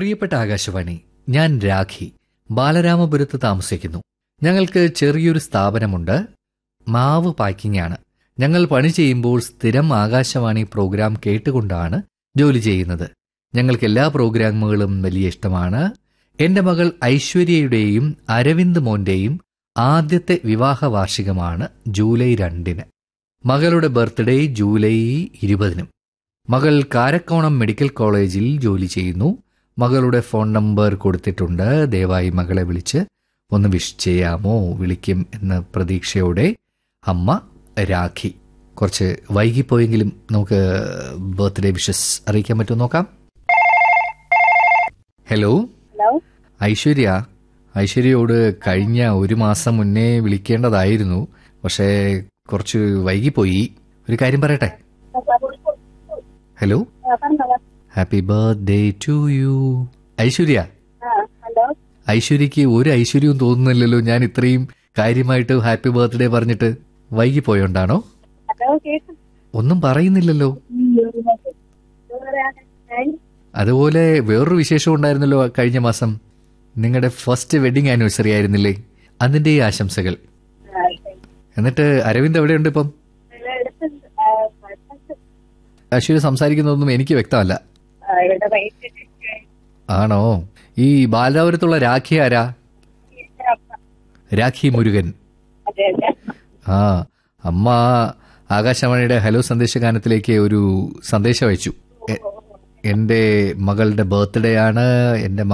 പ്രിയപ്പെട്ട ആകാശവാണി ഞാൻ രാഖി ബാലരാമപുരത്ത് താമസിക്കുന്നു ഞങ്ങൾക്ക് ചെറിയൊരു സ്ഥാപനമുണ്ട് മാവ് പാക്കിംഗ് ആണ് ഞങ്ങൾ പണി ചെയ്യുമ്പോൾ സ്ഥിരം ആകാശവാണി പ്രോഗ്രാം കേട്ടുകൊണ്ടാണ് ജോലി ചെയ്യുന്നത് ഞങ്ങൾക്ക് എല്ലാ പ്രോഗ്രാമുകളും വലിയ ഇഷ്ടമാണ് എന്റെ മകൾ ഐശ്വര്യയുടെയും അരവിന്ദ് മോന്റെയും ആദ്യത്തെ വിവാഹ വാർഷികമാണ് ജൂലൈ രണ്ടിന് മകളുടെ ബർത്ത്ഡേ ജൂലൈ ഇരുപതിനും മകൾ കാരക്കോണം മെഡിക്കൽ കോളേജിൽ ജോലി ചെയ്യുന്നു മകളുടെ ഫോൺ നമ്പർ കൊടുത്തിട്ടുണ്ട് ദയവായി മകളെ വിളിച്ച് ഒന്ന് വിഷ് ചെയ്യാമോ വിളിക്കും എന്ന പ്രതീക്ഷയോടെ അമ്മ രാഖി കുറച്ച് വൈകിപ്പോയെങ്കിലും നമുക്ക് ബർത്ത്ഡേ വിഷസ് അറിയിക്കാൻ പറ്റുമോ നോക്കാം ഹലോ ഹലോ ഐശ്വര്യ ഐശ്വര്യയോട് കഴിഞ്ഞ ഒരു മാസം മുന്നേ വിളിക്കേണ്ടതായിരുന്നു പക്ഷേ കുറച്ച് വൈകിപ്പോയി ഒരു കാര്യം പറയട്ടെ ഹലോ പറഞ്ഞോ happy birthday to you Aishwarya ആ ഹലോ ഐശ്വര്യക്ക് ഒരു ഐശ്വര്യവും തോന്നുന്നില്ലല്ലോ ഞാൻ ഇത്രയും കാര്യമായിട്ട് ഹാപ്പി ബർത്ത്ഡേ പറഞ്ഞിട്ട് വൈകിപ്പോയോണ്ടാണോ ഹലോ കേട്ടു ഒന്നും പറയുന്നില്ലല്ലോ അതുപോലെ വേറൊരു വിശേഷം ഉണ്ടായിരുന്നല്ലോ കഴിഞ്ഞ മാസം നിങ്ങളുടെ ഫസ്റ്റ് വെഡിങ് ആനിവേഴ്സറി ആയിരുന്നില്ലേ അതിന്റെ ഈ ആശംസകൾ എന്നിട്ട് അരവിന്ദ് എവിടെയുണ്ട് ഇപ്പം ഐശ്വര്യ സംസാരിക്കുന്നതൊന്നും എനിക്ക് വ്യക്തമല്ല ഇവിടെ വൈകിട്ട് ആണോ ഈ ബാലാപുരത്തുള്ള രാഖി ആരാ രാഖി മുരുകൻ അതെ അതെ ആ അമ്മ ആകാശവാണിയുടെ ഹലോ സന്ദേശഗാനത്തിലേക്ക് ഒരു സന്ദേശം അയച്ചു എ- എന്റെ മകളുടെ ബർത്ത്ഡേ ആണ് എന്റെ